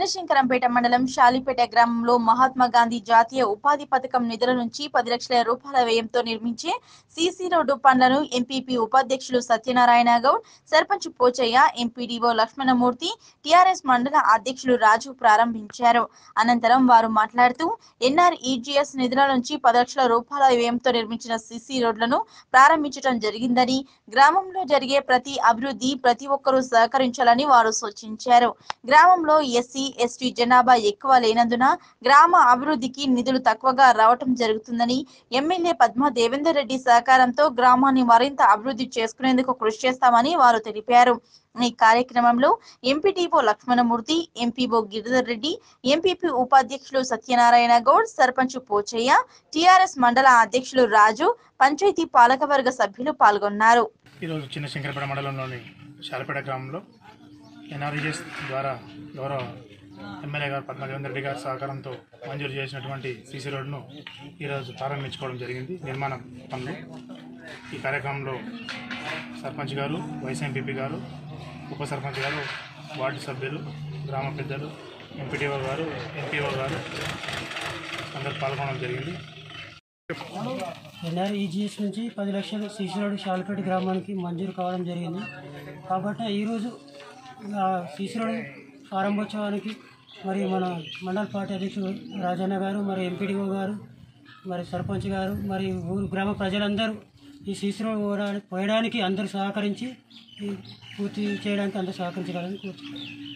చిన్నశంకరంపేట మండలం షాలిపేట గ్రామంలో మహాత్మా గాంధీ జాతీయ ఉపాధి పథకం నిధుల నుంచి పది లక్షల రూపాయల వ్యయంతో నిర్మించే సీసీ రోడ్డు పనులను ఎంపీపీ ఉపాధ్యక్షులు సత్యనారాయణ గౌడ్ సర్పంచ్ పోచయ్య ఎంపీడీఓ లక్ష్మణమూర్తి టీఆర్ఎస్ మండల అధ్యక్షులు రాజు ప్రారంభించారు అనంతరం వారు మాట్లాడుతూ ఎన్ఆర్ఈజీఎస్ నిధుల నుంచి పది లక్షల రూపాయల వ్యయంతో నిర్మించిన సీసీ రోడ్లను ప్రారంభించడం జరిగిందని గ్రామంలో జరిగే ప్రతి అభివృద్ధి ప్రతి ఒక్కరూ సహకరించాలని వారు సూచించారు గ్రామంలో ఎస్సీ ఎస్టీ జనాభా ఎక్కువ లేనందున గ్రామ అభివృద్ధికి నిధులు తక్కువగా రావటం జరుగుతుందని ఎమ్మెల్యే పద్మా దేవేందర్ రెడ్డి సహకారంతో గ్రామాన్ని మరింత అభివృద్ధి చేసుకునేందుకు కృషి చేస్తామని వారు తెలిపారు ఈ కార్యక్రమంలో MPTO Lakshmanamurthy MPO Giridhar Reddy MPP ఉపాధ్యక్షులు సత్యనారాయణ గౌడ్ సర్పంచ్ పోచయ్య టీఆర్ఎస్ మండల అధ్యక్షులు రాజు పంచాయతీ పాలకవర్గ సభ్యులు పాల్గొన్నారు ఈరోజు చిన్న శంకరపేట మండలంలోని శాలపేట గ్రామంలో ఎన్ఆర్ఈఎస్ ద్వారా గౌరవ ఎమ్మెల్యే గారు పద్మదేవేంద్ర రెడ్డి గారి సహకారంతో మంజూరు చేసినటువంటి సీసీ రోడ్డును ఈరోజు ప్రారంభించుకోవడం జరిగింది నిర్మాణం పనులు ఈ కార్యక్రమంలో సర్పంచ్ గారు వైస్ ఎంపీపీ గారు ఉప సర్పంచ్ గారు వార్డు సభ్యులు గ్రామ పెద్దలు ఎంపీటీఓ గారు ఎంపీఓ గారు అందరూ పాల్గొనడం జరిగింది ఎన్ఆర్ఈజీఎస్ నుంచి పది లక్షలు సీసీ రోడ్డు షాలపేట గ్రామానికి మంజూరు కావడం జరిగింది కాబట్టి ఈరోజు ఆ సీసీ రోడ్డు ప్రారంభోత్సవానికి మరి మన మండల పార్టీ అధ్యక్షుడు రాజన్న గారు మరి ఎంపీడీఓ గారు మరి సర్పంచ్ గారు మరి ఊరు గ్రామ ప్రజలందరూ ఈ సీసీ రోడ్ పోయడానికి పోయడానికి అందరూ సహకరించి ఈ పూర్తి చేయడానికి అందరూ సహకరించగలని కోరుతున్నాను